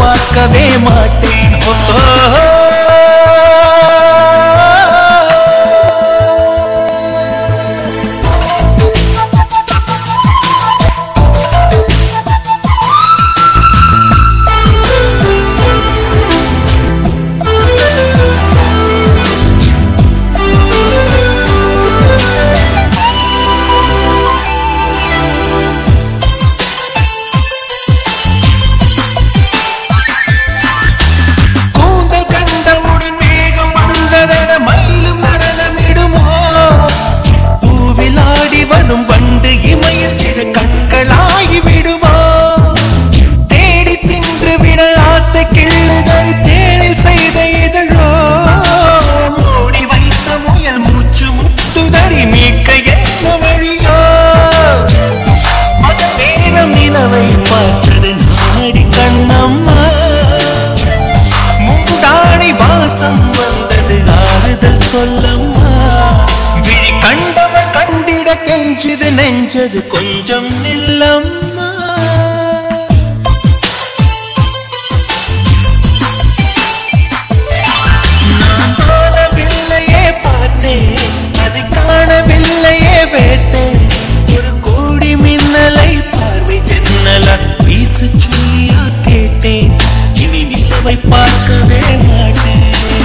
பார்க்கவே மாட்டேன் ஓ, ஓ, ஓ. கூந்தல் கண்டவுடன் மேகம் வந்ததென மயிலும் நடனமிடுமோ பூவில் ஆடி வரும் வண்டு இமையில் இரு கண்களாகி விடுமோ தேடி தின்று விட ஆசை கிள்ளுதல் தேனில் செய்த இதழோ மூடி வைத்த முயல் மூச்சு முட்டுதடி மீட்க என்ன வழியோ மத நேரம் நிலவை பார்த்தது நாடி கண்ணம்மா மூடாடி வாசம் வந்தது ஆறுதல் சொல்லம்மா விழி கண்டவன் கண்டிட கெஞ்சது நெஞ்சது கொஞ்சம் நில்லம்மா நான் காணவில்லையே பார்த்தேன் அது காணவில்லையே வேட்டேன் ஒரு கோடி மின்னலை பார்வை ஜன்னல வீச சொல்லியா கேட்டேன் இனி நிலவை பார்க்கவே மாட்டேன்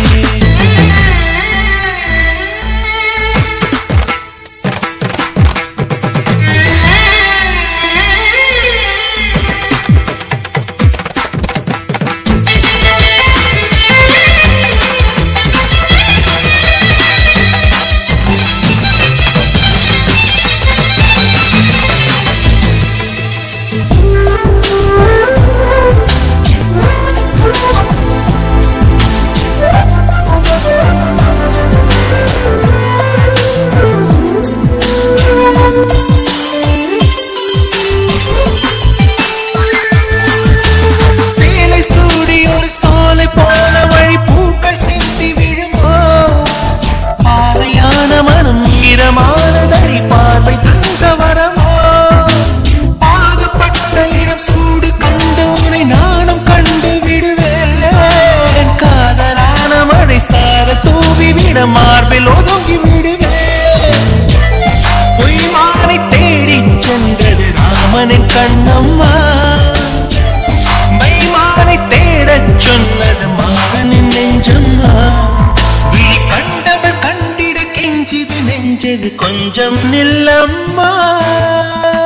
சேலை சூடி ஒரு சோலை போல வழி பூக்கள் சிந்தி விழுமோ பாதையான மனம் ஈரமானதடி பார்வை தந்த வரமோ பாதுபட்ட இடம் சூடு கண்டு உன்னை நானும் கண்டு விடுவேன் காதலான மழை சார தூவி விட மார்பில் ஒதுங்கி விடுவேன் பொய்மானை தேடிச் சென்றது ராமனின் கண்ணம்மா மைமானை தேடச் சொன்னது மாறனின் நெஞ்சம்மா விழி கண்டவர் கண்டிட கெஞ்சிது நெஞ்சது கொஞ்சம் நில்லம்மா